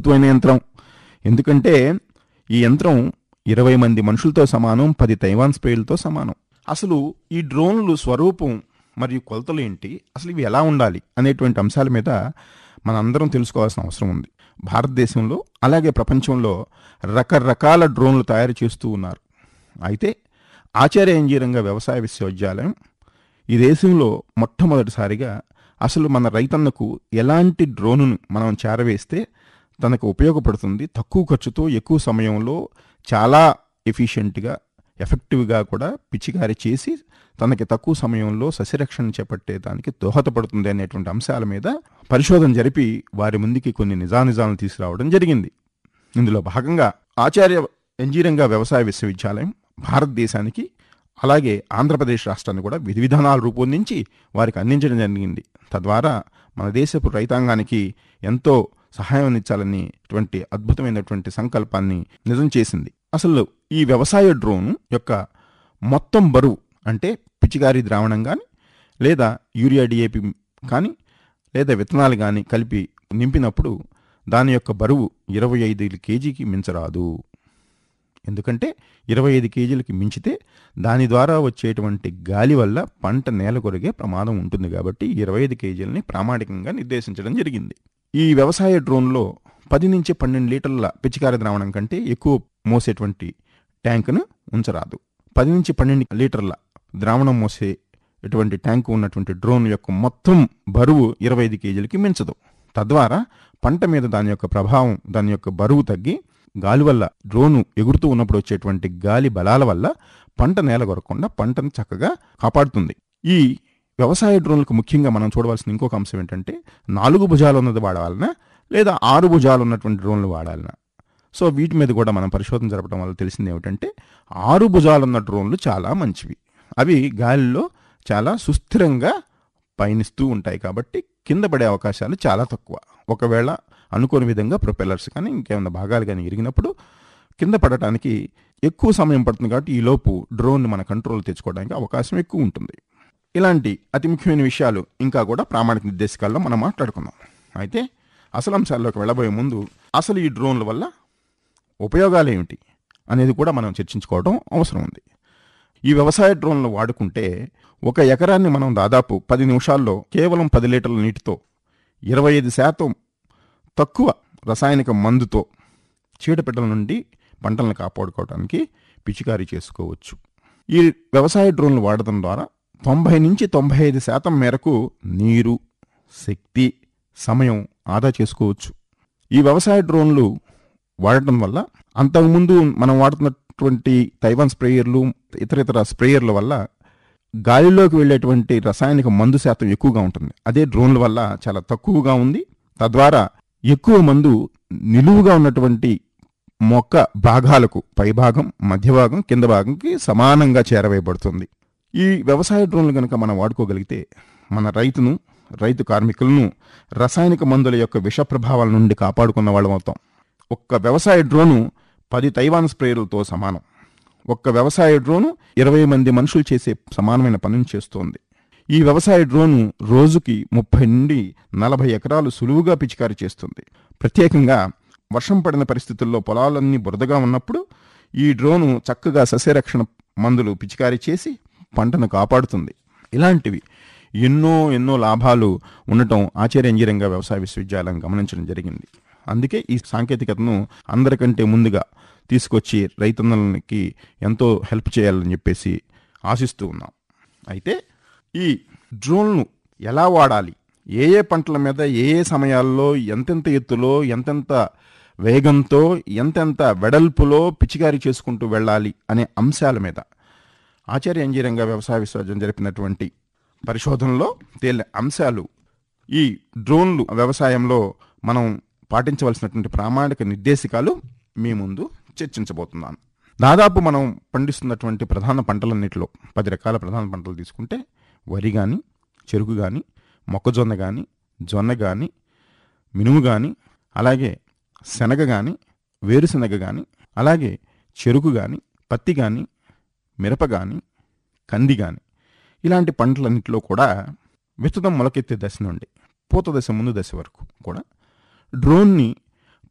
అద్భుతమైన యంత్రం ఎందుకంటే ఈ యంత్రం ఇరవై మంది మనుషులతో సమానం పది తైవాన్ స్ప్రేలతో సమానం అసలు ఈ డ్రోన్లు స్వరూపం మరియు కొలతలు ఏంటి అసలు ఇవి ఎలా ఉండాలి అనేటువంటి అంశాల మీద మనందరం తెలుసుకోవాల్సిన అవసరం ఉంది భారతదేశంలో అలాగే ప్రపంచంలో రకరకాల డ్రోన్లు తయారు చేస్తూ ఉన్నారు అయితే ఆచార్య ఇంజనీరింగ్ వ్యవసాయ విశ్వవిద్యాలయం ఈ దేశంలో మొట్టమొదటిసారిగా అసలు మన రైతన్నకు ఎలాంటి డ్రోనును మనం చేరవేస్తే తనకు ఉపయోగపడుతుంది తక్కువ ఖర్చుతో ఎక్కువ సమయంలో చాలా ఎఫిషియెంట్గా ఎఫెక్టివ్గా కూడా పిచికారి చేసి తనకి తక్కువ సమయంలో సస్యరక్షణ చేపట్టేదానికి దోహదపడుతుంది అనేటువంటి అంశాల మీద పరిశోధన జరిపి వారి ముందుకి కొన్ని నిజానిజాలను తీసుకురావడం జరిగింది ఇందులో భాగంగా ఆచార్య ఇంజనీరింగ్ వ్యవసాయ విశ్వవిద్యాలయం భారతదేశానికి అలాగే ఆంధ్రప్రదేశ్ రాష్ట్రాన్ని కూడా విధి విధానాలు రూపొందించి వారికి అందించడం జరిగింది తద్వారా మన దేశపు రైతాంగానికి ఎంతో సహాయం అందించాలనేటువంటి అద్భుతమైనటువంటి సంకల్పాన్ని నిజం చేసింది అసలు ఈ వ్యవసాయ డ్రోన్ యొక్క మొత్తం బరువు అంటే పిచికారి ద్రావణం కానీ లేదా యూరియా డిఏపి కానీ లేదా విత్తనాలు కానీ కలిపి నింపినప్పుడు దాని యొక్క బరువు ఇరవై ఐదు కేజీకి మించరాదు ఎందుకంటే ఇరవై ఐదు కేజీలకి మించితే దాని ద్వారా వచ్చేటువంటి గాలి వల్ల పంట నేల కొరిగే ప్రమాదం ఉంటుంది కాబట్టి ఇరవై ఐదు కేజీలని ప్రామాణికంగా నిర్దేశించడం జరిగింది ఈ వ్యవసాయ డ్రోన్లో పది నుంచి పన్నెండు లీటర్ల పిచికారి ద్రావణం కంటే ఎక్కువ మోసేటువంటి ట్యాంకును ఉంచరాదు పది నుంచి పన్నెండు లీటర్ల ద్రావణం మోసే ఇటువంటి ట్యాంకు ఉన్నటువంటి డ్రోన్ యొక్క మొత్తం బరువు ఇరవై ఐదు కేజీలకి మించదు తద్వారా పంట మీద దాని యొక్క ప్రభావం దాని యొక్క బరువు తగ్గి గాలి వల్ల డ్రోను ఎగురుతూ ఉన్నప్పుడు వచ్చేటువంటి గాలి బలాల వల్ల పంట నేల కొరకుండా పంటను చక్కగా కాపాడుతుంది ఈ వ్యవసాయ డ్రోన్లకు ముఖ్యంగా మనం చూడవలసిన ఇంకొక అంశం ఏంటంటే నాలుగు భుజాలు ఉన్నది వాడాలనా లేదా ఆరు భుజాలు ఉన్నటువంటి డ్రోన్లు వాడాలనా సో వీటి మీద కూడా మనం పరిశోధన జరపడం వల్ల తెలిసింది ఏమిటంటే ఆరు భుజాలు ఉన్న డ్రోన్లు చాలా మంచివి అవి గాలిలో చాలా సుస్థిరంగా పయనిస్తూ ఉంటాయి కాబట్టి కింద పడే అవకాశాలు చాలా తక్కువ ఒకవేళ అనుకోని విధంగా ప్రొపెల్లర్స్ కానీ ఇంకేమైనా భాగాలు కానీ ఇరిగినప్పుడు కింద పడటానికి ఎక్కువ సమయం పడుతుంది కాబట్టి ఈలోపు డ్రోన్ మన కంట్రోల్ తెచ్చుకోవడానికి అవకాశం ఎక్కువ ఉంటుంది ఇలాంటి అతి ముఖ్యమైన విషయాలు ఇంకా కూడా ప్రామాణిక నిర్దేశకాల్లో మనం మాట్లాడుకుందాం అయితే అసలు అంశాల్లోకి వెళ్ళబోయే ముందు అసలు ఈ డ్రోన్ల వల్ల ఉపయోగాలు ఏమిటి అనేది కూడా మనం చర్చించుకోవడం అవసరం ఉంది ఈ వ్యవసాయ డ్రోన్లు వాడుకుంటే ఒక ఎకరాన్ని మనం దాదాపు పది నిమిషాల్లో కేవలం పది లీటర్ల నీటితో ఇరవై ఐదు శాతం తక్కువ రసాయనిక మందుతో చీడపిట్టల నుండి పంటలను కాపాడుకోవడానికి పిచికారీ చేసుకోవచ్చు ఈ వ్యవసాయ డ్రోన్లు వాడటం ద్వారా తొంభై నుంచి తొంభై ఐదు శాతం మేరకు నీరు శక్తి సమయం ఆదా చేసుకోవచ్చు ఈ వ్యవసాయ డ్రోన్లు వాడటం వల్ల అంతకుముందు మనం వాడుతున్నటువంటి తైవాన్ స్ప్రేయర్లు ఇతర ఇతర స్ప్రేయర్ల వల్ల గాలిలోకి వెళ్ళేటువంటి రసాయనిక మందు శాతం ఎక్కువగా ఉంటుంది అదే డ్రోన్ల వల్ల చాలా తక్కువగా ఉంది తద్వారా ఎక్కువ మందు నిలువుగా ఉన్నటువంటి మొక్క భాగాలకు పైభాగం మధ్య భాగం కింద భాగంకి సమానంగా చేరవేయబడుతుంది ఈ వ్యవసాయ డ్రోన్లు కనుక మనం వాడుకోగలిగితే మన రైతును రైతు కార్మికులను రసాయనిక మందుల యొక్క విష ప్రభావాల నుండి కాపాడుకున్న వాళ్ళం అవుతాం ఒక్క వ్యవసాయ డ్రోను పది తైవాన్ స్ప్రేయర్లతో సమానం ఒక్క వ్యవసాయ డ్రోను ఇరవై మంది మనుషులు చేసే సమానమైన పనిని చేస్తోంది ఈ వ్యవసాయ డ్రోను రోజుకి ముప్పై నుండి నలభై ఎకరాలు సులువుగా పిచికారి చేస్తుంది ప్రత్యేకంగా వర్షం పడిన పరిస్థితుల్లో పొలాలన్నీ బురదగా ఉన్నప్పుడు ఈ డ్రోను చక్కగా సస్యరక్షణ మందులు పిచికారీ చేసి పంటను కాపాడుతుంది ఇలాంటివి ఎన్నో ఎన్నో లాభాలు ఉండటం ఆచార్య ఇంజనీరింగ్ వ్యవసాయ విశ్వవిద్యాలయం గమనించడం జరిగింది అందుకే ఈ సాంకేతికతను అందరికంటే ముందుగా తీసుకొచ్చి రైతన్నలకి ఎంతో హెల్ప్ చేయాలని చెప్పేసి ఆశిస్తూ ఉన్నాం అయితే ఈ డ్రోన్ను ఎలా వాడాలి ఏ ఏ పంటల మీద ఏ ఏ సమయాల్లో ఎంతెంత ఎత్తులో ఎంతెంత వేగంతో ఎంతెంత వెడల్పులో పిచికారీ చేసుకుంటూ వెళ్ళాలి అనే అంశాల మీద ఆచార్య ఇంజనీరింగ్ వ్యవసాయ విశ్వవిద్యాలయం జరిపినటువంటి పరిశోధనలో తేలిన అంశాలు ఈ డ్రోన్లు వ్యవసాయంలో మనం పాటించవలసినటువంటి ప్రామాణిక నిర్దేశికాలు మీ ముందు చర్చించబోతున్నాను దాదాపు మనం పండిస్తున్నటువంటి ప్రధాన పంటలన్నిటిలో పది రకాల ప్రధాన పంటలు తీసుకుంటే వరి కానీ చెరుకు కానీ మొక్కజొన్న కానీ జొన్న కానీ మినుము కానీ అలాగే శనగ కానీ వేరుశనగ కానీ అలాగే చెరుకు కానీ పత్తి కానీ మిరప కానీ కంది కానీ ఇలాంటి పంటలన్నింటిలో కూడా విత్తనం మొలకెత్తే దశ నుండి పూత దశ ముందు దశ వరకు కూడా డ్రోన్ని